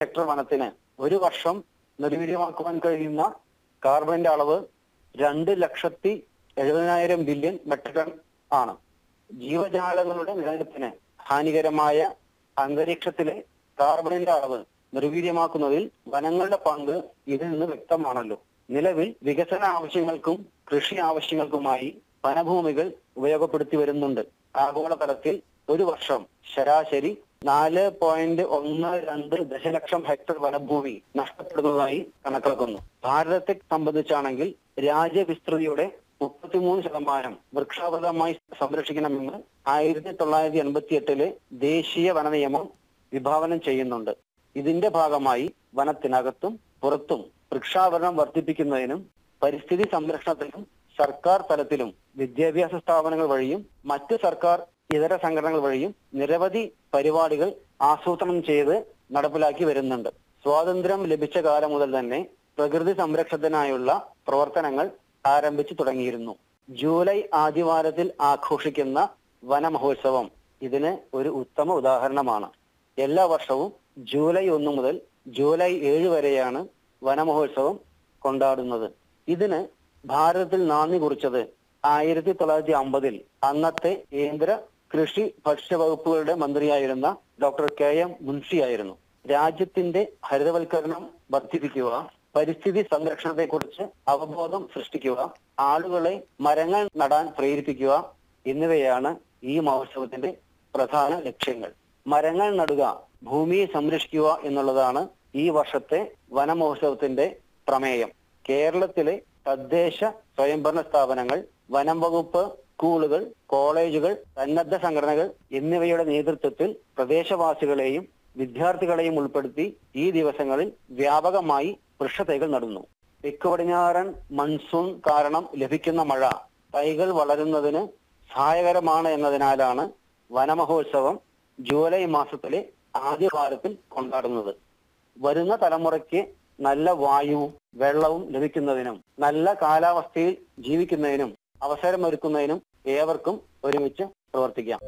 hectare വനത്തിന് ഒരു വർഷം നിർവീര്യമാക്കുവാൻ കഴിയുന്ന കാർബണിന്റെ അളവ് രണ്ട് ലക്ഷത്തി എഴുപതിനായിരം ബില്യൺ മെട്രിക് ടൺ ആണ് ജീവജാലങ്ങളുടെ നിലനിൽപ്പിന് ഹാനികരമായ അന്തരീക്ഷത്തിലെ കാർബണിന്റെ അളവ് നിർവീര്യമാക്കുന്നതിൽ വനങ്ങളുടെ പങ്ക് ഇതിൽ നിന്ന് വ്യക്തമാണല്ലോ നിലവിൽ വികസന ആവശ്യങ്ങൾക്കും കൃഷി ആവശ്യങ്ങൾക്കുമായി വനഭൂമികൾ ഉപയോഗപ്പെടുത്തി വരുന്നുണ്ട് ആഗോളതലത്തിൽ ഒരു വർഷം ശരാശരി നാല് പോയിന്റ് ഒന്ന് രണ്ട് ദശലക്ഷം ഹെക്ടർ വനഭൂമി നഷ്ടപ്പെടുന്നതായി കണക്കാക്കുന്നു ഭാരതത്തെ സംബന്ധിച്ചാണെങ്കിൽ രാജ്യവിസ്തൃതിയുടെ മുപ്പത്തിമൂന്ന് ശതമാനം വൃക്ഷാവൃതമായി സംരക്ഷിക്കണമെന്ന് ആയിരത്തി തൊള്ളായിരത്തി എൺപത്തി എട്ടിലെ ദേശീയ വന നിയമം വിഭാവനം ചെയ്യുന്നുണ്ട് ഇതിന്റെ ഭാഗമായി വനത്തിനകത്തും പുറത്തും വൃക്ഷാവരണം വർദ്ധിപ്പിക്കുന്നതിനും പരിസ്ഥിതി സംരക്ഷണത്തിനും സർക്കാർ തലത്തിലും വിദ്യാഭ്യാസ സ്ഥാപനങ്ങൾ വഴിയും മറ്റ് സർക്കാർ ഇതര സംഘടനകൾ വഴിയും നിരവധി പരിപാടികൾ ആസൂത്രണം ചെയ്ത് നടപ്പിലാക്കി വരുന്നുണ്ട് സ്വാതന്ത്ര്യം ലഭിച്ച കാലം മുതൽ തന്നെ പ്രകൃതി സംരക്ഷണത്തിനായുള്ള പ്രവർത്തനങ്ങൾ ആരംഭിച്ചു തുടങ്ങിയിരുന്നു ജൂലൈ ആദ്യവാരത്തിൽ ആഘോഷിക്കുന്ന വനമഹോത്സവം ഇതിന് ഒരു ഉത്തമ ഉദാഹരണമാണ് എല്ലാ വർഷവും ജൂലൈ ഒന്ന് മുതൽ ജൂലൈ ഏഴ് വരെയാണ് വനമഹോത്സവം കൊണ്ടാടുന്നത് ഇതിന് ഭാരതത്തിൽ നാന്ദി കുറിച്ചത് ആയിരത്തി തൊള്ളായിരത്തി അമ്പതിൽ അന്നത്തെ കേന്ദ്ര കൃഷി ഭക്ഷ്യവകുപ്പുകളുടെ മന്ത്രിയായിരുന്ന ഡോക്ടർ കെ എം മുൻഷിയായിരുന്നു രാജ്യത്തിന്റെ ഹരിതവൽക്കരണം വർദ്ധിപ്പിക്കുക പരിസ്ഥിതി സംരക്ഷണത്തെക്കുറിച്ച് അവബോധം സൃഷ്ടിക്കുക ആളുകളെ മരങ്ങൾ നടാൻ പ്രേരിപ്പിക്കുക എന്നിവയാണ് ഈ മഹോത്സവത്തിന്റെ പ്രധാന ലക്ഷ്യങ്ങൾ മരങ്ങൾ നടുക ഭൂമിയെ സംരക്ഷിക്കുക എന്നുള്ളതാണ് ഈ വർഷത്തെ വനമഹോത്സവത്തിന്റെ പ്രമേയം കേരളത്തിലെ തദ്ദേശ സ്വയംഭരണ സ്ഥാപനങ്ങൾ വനം വകുപ്പ് സ്കൂളുകൾ കോളേജുകൾ സന്നദ്ധ സംഘടനകൾ എന്നിവയുടെ നേതൃത്വത്തിൽ പ്രദേശവാസികളെയും വിദ്യാർത്ഥികളെയും ഉൾപ്പെടുത്തി ഈ ദിവസങ്ങളിൽ വ്യാപകമായി വൃക്ഷത്തൈകൾ നടുന്നു തെക്ക് പടിഞ്ഞാറൻ മൺസൂൺ കാരണം ലഭിക്കുന്ന മഴ തൈകൾ വളരുന്നതിന് സഹായകരമാണ് എന്നതിനാലാണ് വനമഹോത്സവം ജൂലൈ മാസത്തിലെ ആദ്യ വാരത്തിൽ കൊണ്ടാടുന്നത് വരുന്ന തലമുറയ്ക്ക് നല്ല വായുവും വെള്ളവും ലഭിക്കുന്നതിനും നല്ല കാലാവസ്ഥയിൽ ജീവിക്കുന്നതിനും അവസരമൊരുക്കുന്നതിനും ഏവർക്കും ഒരുമിച്ച് പ്രവർത്തിക്കാം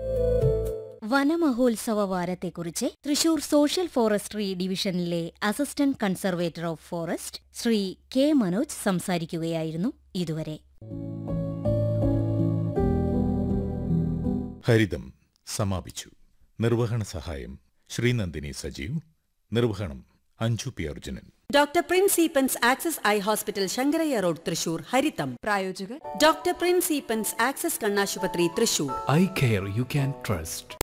വനമഹോത്സവ വാരത്തെക്കുറിച്ച് തൃശൂർ സോഷ്യൽ ഫോറസ്ട്രി ഡിവിഷനിലെ assistant conservator of forest Shri K Manoj സംസാരിക്കുകയായിരുന്നു ഇതുവരെ ഹരിതം സമാപിച്ചു നിർവഹണ സഹായം ശ്രീനന്ദിനി സജീവ് നിർവഹണം Anju P Arjunan doctor Prince Eappens access eye hospital Sankaraiah road Thrissur Haritham പ്രായോജകർ ഡോക്ടർ പ്രിൻസ് ഈപ്പൻസ് ആക്സസ് കണ്ണാശുപത്രി Thrissur eye care you can trust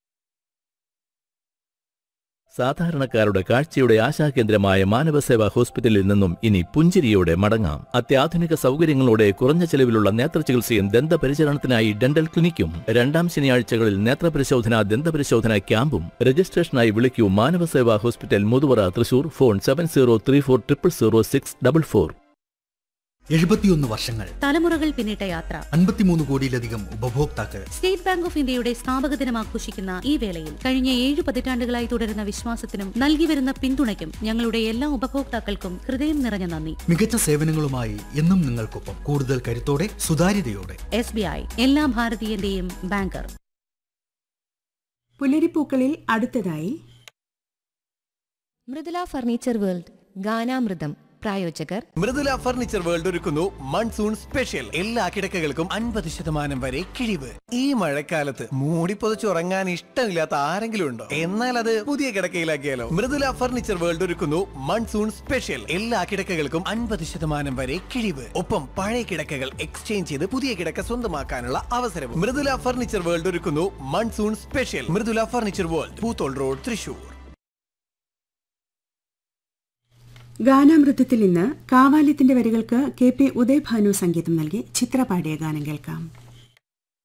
സാധാരണക്കാരുടെ കാഴ്ചയുടെ ആശാകേന്ദ്രമായ മാനവസേവാ ഹോസ്പിറ്റലിൽ നിന്നും ഇനി പുഞ്ചിരിയോടെ മടങ്ങാം അത്യാധുനിക സൗകര്യങ്ങളോടെ കുറഞ്ഞ ചെലവിലുള്ള നേത്രചികിത്സയും ദന്തപരിചരണത്തിനായി ഡെന്റൽ ക്ലിനിക്കും രണ്ടാം ശനിയാഴ്ചകളിൽ നേത്രപരിശോധന ദന്തപരിശോധന ക്യാമ്പും രജിസ്ട്രേഷനായി വിളിക്കൂ Manavaseva hospital Muthuvara Thrissur phone seven zero three four triple zero six double four എഴുപത്തിയൊന്ന് വർഷങ്ങൾ തലമുറകൾ പിന്നിട്ട യാത്ര അൻപത്തിമൂന്ന് കോടിയിലധികം ഉപഭോക്താക്കൾ സ്റ്റേറ്റ് ബാങ്ക് ഓഫ് ഇന്ത്യയുടെ സ്ഥാപക ദിനം ആഘോഷിക്കുന്ന ഈ വേളയിൽ കഴിഞ്ഞ ഏഴ് പതിറ്റാണ്ടുകളായി തുടരുന്ന വിശ്വാസത്തിനും നൽകി വരുന്ന പിന്തുണയ്ക്കും ഞങ്ങളുടെ എല്ലാ ഉപഭോക്താക്കൾക്കും ഹൃദയം നിറഞ്ഞ നന്ദി മികച്ച സേവനങ്ങളുമായി എന്നും നിങ്ങൾക്കൊപ്പം കൂടുതൽ കരുത്തോടെ സുതാര്യതയോടെ എസ് ബി ഐ എല്ലാ ഭാരതീയന്റെയും ബാങ്കർ പുലരിപ്പൂക്കളിൽ അടുത്തതായി മൃദുല ഫർണിച്ചർ വേൾഡ് ഗാനാമൃതം പ്രായോജകർ മൃദുല ഫർണിച്ചർ വേൾഡ് ഒരുക്കുന്നു മൺസൂൺ സ്പെഷ്യൽ എല്ലാ കിടക്കകൾക്കും അൻപത് ശതമാനം വരെ കിഴിവ് ഈ മഴക്കാലത്ത് മൂടി പുതച്ചുറങ്ങാൻ ഇഷ്ടമില്ലാത്ത ആരെങ്കിലും ഉണ്ടോ എന്നാൽ അത് പുതിയ കിടക്കയിലാക്കിയാലോ മൃദുല ഫർണിച്ചർ വേൾഡ് ഒരുക്കുന്നു മൺസൂൺ സ്പെഷ്യൽ എല്ലാ കിടക്കകൾക്കും അൻപത് ശതമാനം വരെ കിഴിവ് ഒപ്പം പഴയ കിടക്കകൾ എക്സ്ചേഞ്ച് ചെയ്ത് പുതിയ കിടക്ക സ്വന്തമാക്കാനുള്ള അവസരവും മൃദുല ഫർണിച്ചർ വേൾഡ് ഒരുക്കുന്നു monsoon special Mridula furniture world Poothol road Thrissur ഗാനാമൃതത്തിൽ ഇന്ന് കാവാലയത്തിന്റെ വരികൾക്ക് കെ പി ഉദയഭാനു സംഗീതം നൽകി ചിത്ര പാടിയ ഗാനം കേൾക്കാം